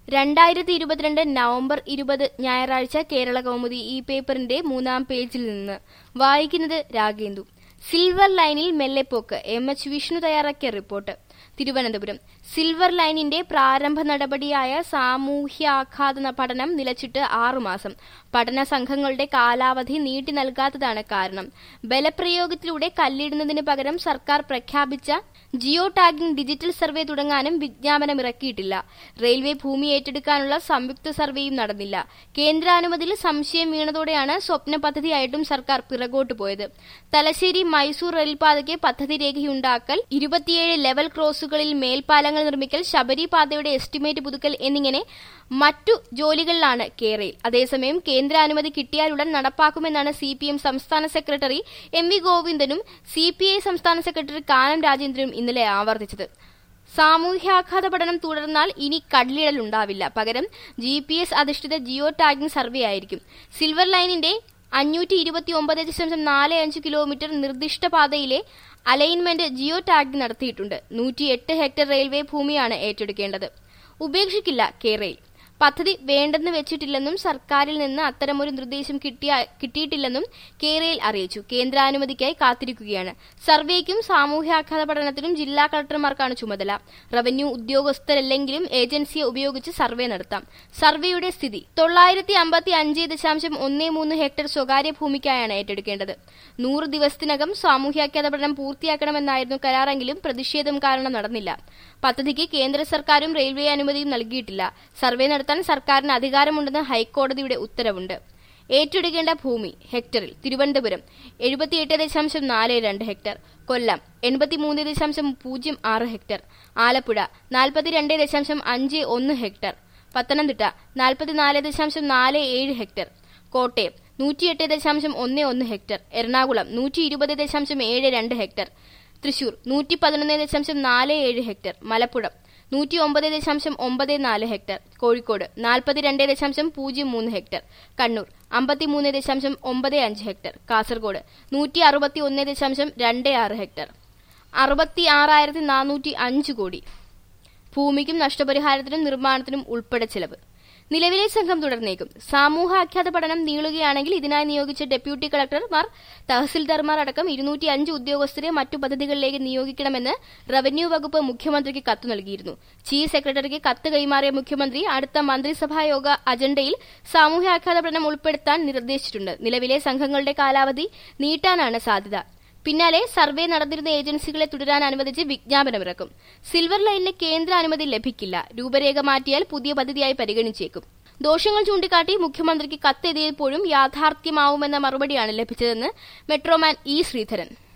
രണ്ടായിരത്തി ഇരുപത്തിരണ്ട് നവംബർ ഇരുപത് ഞായറാഴ്ച കേരള കൗമുദി ഈ പേപ്പറിന്റെ മൂന്നാം പേജിൽ നിന്ന് വായിക്കുന്നത് രാഗേന്ദു സിൽവർ ലൈനിൽ മെല്ലെപ്പോക്ക് എം എച്ച് വിഷ്ണു തയ്യാറാക്കിയ റിപ്പോർട്ട് തിരുവനന്തപുരം സിൽവർ ലൈനിന്റെ പ്രാരംഭ നടപടിയായ സാമൂഹ്യാഘാത പഠനം നിലച്ചിട്ട് ആറുമാസം പഠന സംഘങ്ങളുടെ കാലാവധി നീട്ടി നൽകാത്തതാണ് കാരണം ബലപ്രയോഗത്തിലൂടെ കല്ലിടുന്നതിന് പകരം സർക്കാർ പ്രഖ്യാപിച്ച ജിയോ ടാഗിംഗ് ഡിജിറ്റൽ സർവേ തുടങ്ങാനും വിജ്ഞാപനമിറക്കിയിട്ടില്ല റെയിൽവേ ഭൂമി ഏറ്റെടുക്കാനുള്ള സംയുക്ത സർവേയും നടന്നില്ല കേന്ദ്രാനുമതിയിൽ സംശയം വീണതോടെയാണ് സ്വപ്ന പദ്ധതിയായിട്ടും സർക്കാർ പിറകോട്ട് പോയത് തലശ്ശേരി മൈസൂർ റെയിൽപാതയ്ക്ക് പദ്ധതി രേഖയുണ്ടാക്കൽ ഇരുപത്തിയേഴ് ലെവൽ ക്രോസുകളിൽ മേൽപ്പാലങ്ങൾ നിർമ്മിക്കൽ ശബരിപാതയുടെ എസ്റ്റിമേറ്റ് പുതുക്കൽ എന്നിങ്ങനെ മറ്റു ജോലികളിലാണ് കേരയിൽ അതേസമയം കേന്ദ്രാനുമതി കിട്ടിയാലുടൻ നടപ്പാക്കുമെന്നാണ് സി പി എം സംസ്ഥാന സെക്രട്ടറി എം വി ഗോവിന്ദനും സി പി ഐ സംസ്ഥാന സെക്രട്ടറി കാനം രാജേന്ദ്രനും ഇന്നലെ ആവർത്തിച്ചത് സാമൂഹ്യാഘാത പഠനം തുടർന്നാൽ ഇനി കടലിടൽ ഉണ്ടാവില്ല പകരം ജി പി എസ് അധിഷ്ഠിത ജിയോ ടാഗിംഗ് സർവേ ആയിരിക്കും സിൽവർ ലൈനിന്റെ അഞ്ഞൂറ്റി ഇരുപത്തി ഒമ്പത് ദശാംശം നാല് അഞ്ച് കിലോമീറ്റർ നിർദ്ദിഷ്ട പാതയിലെ അലൈൻമെന്റ് ജിയോ ടാഗിംഗ് നടത്തിയിട്ടുണ്ട് നൂറ്റി എട്ട് ഹെക്ടർ റെയിൽവേ ഭൂമിയാണ് ഏറ്റെടുക്കേണ്ടത് ഉപേക്ഷിക്കില്ല കേരയിൽ പദ്ധതി വേണ്ടെന്ന് വെച്ചിട്ടില്ലെന്നും സർക്കാരിൽ നിന്ന് അത്തരമൊരു നിർദ്ദേശം കിട്ടിയ കിട്ടിയിട്ടില്ലെന്നും കേരയിൽ അറിയിച്ചു കേന്ദ്രാനുമതിക്കായി കാത്തിരിക്കുകയാണ് സർവേക്കും സാമൂഹ്യാഘാത പഠനത്തിനും ജില്ലാ കളക്ടർമാർക്കാണ് ചുമതല റവന്യൂ ഉദ്യോഗസ്ഥരല്ലെങ്കിലും ഏജൻസിയെ ഉപയോഗിച്ച് സർവേ നടത്താം സർവേയുടെ സ്ഥിതി തൊള്ളായിരത്തി അമ്പത്തി അഞ്ച് ദശാംശം ഒന്നേ മൂന്ന് ഹെക്ടർ സ്വകാര്യ ഭൂമിക്കായാണ് ഏറ്റെടുക്കേണ്ടത് നൂറ് ദിവസത്തിനകം സാമൂഹ്യാഘാത പഠനം പൂർത്തിയാക്കണമെന്നായിരുന്നു കരാറെങ്കിലും പ്രതിഷേധം കാരണം നടന്നില്ല പദ്ധതിക്ക് കേന്ദ്ര സർക്കാരും റെയിൽവേ അനുമതിയും നൽകിയിട്ടില്ല സർവേ നടത്താൻ സർക്കാരിന് അധികാരമുണ്ടെന്ന് ഹൈക്കോടതിയുടെ ഉത്തരവുണ്ട് ഏറ്റെടുക്കേണ്ട ഭൂമി ഹെക്ടറിൽ തിരുവനന്തപുരം എഴുപത്തിയെട്ട് ദശാംശം നാല് രണ്ട് ഹെക്ടർ കൊല്ലം എൺപത്തിമൂന്ന് ദശാംശം പൂജ്യം ആറ് ഹെക്ടർ ആലപ്പുഴ നാൽപ്പത്തിരണ്ട് ദശാംശം അഞ്ച് ഒന്ന് ഹെക്ടർ പത്തനംതിട്ട നാൽപ്പത്തിനാല് ദശാംശം നാല് ഏഴ് ഹെക്ടർ കോട്ടയം നൂറ്റിയെട്ട് ദശാംശം ഒന്ന് ഒന്ന് ഹെക്ടർ എറണാകുളം നൂറ്റി ഇരുപത് ദശാംശം ഏഴ് രണ്ട് ഹെക്ടർ തൃശൂർ നൂറ്റി പതിനൊന്ന് ദശാംശം നാല് ഏഴ് ഹെക്ടർ മലപ്പുറം നൂറ്റി ഒമ്പത് ദശാംശം ഒമ്പത് നാല് ഹെക്ടർ കോഴിക്കോട് നാൽപ്പത്തിരണ്ട് ദശാംശം പൂജ്യം മൂന്ന് ഹെക്ടർ കണ്ണൂർ അമ്പത്തിമൂന്ന് ദശാംശം ഒമ്പത് അഞ്ച് ഹെക്ടർ കാസർഗോഡ് നൂറ്റി അറുപത്തി ഒന്ന് ദശാംശം രണ്ട് ആറ് ഹെക്ടർ അറുപത്തി ആറായിരത്തി നാനൂറ്റി അഞ്ച് കോടി ഭൂമിക്കും നഷ്ടപരിഹാരത്തിനും നിർമ്മാണത്തിനും ഉൾപ്പെടെ ചെലവ് നിലവിലെ സംഘം തുടർന്നേക്കും സമൂഹാഖ്യാത പഠനം നീളുകയാണെങ്കിൽ ഇതിനായി നിയോഗിച്ച ഡെപ്യൂട്ടി കളക്ടർമാർ തഹസിൽദാർമാർ അടക്കം ഇരുന്നൂറ്റി അഞ്ച് ഉദ്യോഗസ്ഥരെ മറ്റു പദ്ധതികളിലേക്ക് നിയോഗിക്കണമെന്ന് റവന്യൂ വകുപ്പ് മുഖ്യമന്ത്രിക്ക് കത്ത് നൽകിയിരുന്നു ചീഫ് സെക്രട്ടറിക്ക് കത്ത് കൈമാറിയ മുഖ്യമന്ത്രി അടുത്ത മന്ത്രിസഭാ യോഗ അജണ്ടയിൽ സാമൂഹ്യാഘാത പഠനം ഉൾപ്പെടുത്താൻ നിർദ്ദേശിച്ചിട്ടുണ്ട് നിലവിലെ സംഘങ്ങളുടെ കാലാവധി നീട്ടാനാണ് സാധ്യത പിന്നാലെ സർവേ നടന്നിരുന്ന ഏജൻസികളെ തുടരാൻ അനുവദിച്ച് വിജ്ഞാപനമിറക്കും സിൽവർ ലൈനിന് കേന്ദ്ര അനുമതി ലഭിക്കില്ല രൂപരേഖ മാറ്റിയാൽ പുതിയ പദ്ധതിയായി പരിഗണിച്ചേക്കും ദോഷങ്ങൾ ചൂണ്ടിക്കാട്ടി മുഖ്യമന്ത്രിക്ക് കത്തെഴുതിയപ്പോഴും യാഥാർത്ഥ്യമാവുമെന്ന മറുപടിയാണ് ലഭിച്ചതെന്ന് മെട്രോമാൻ ഇ ശ്രീധരൻ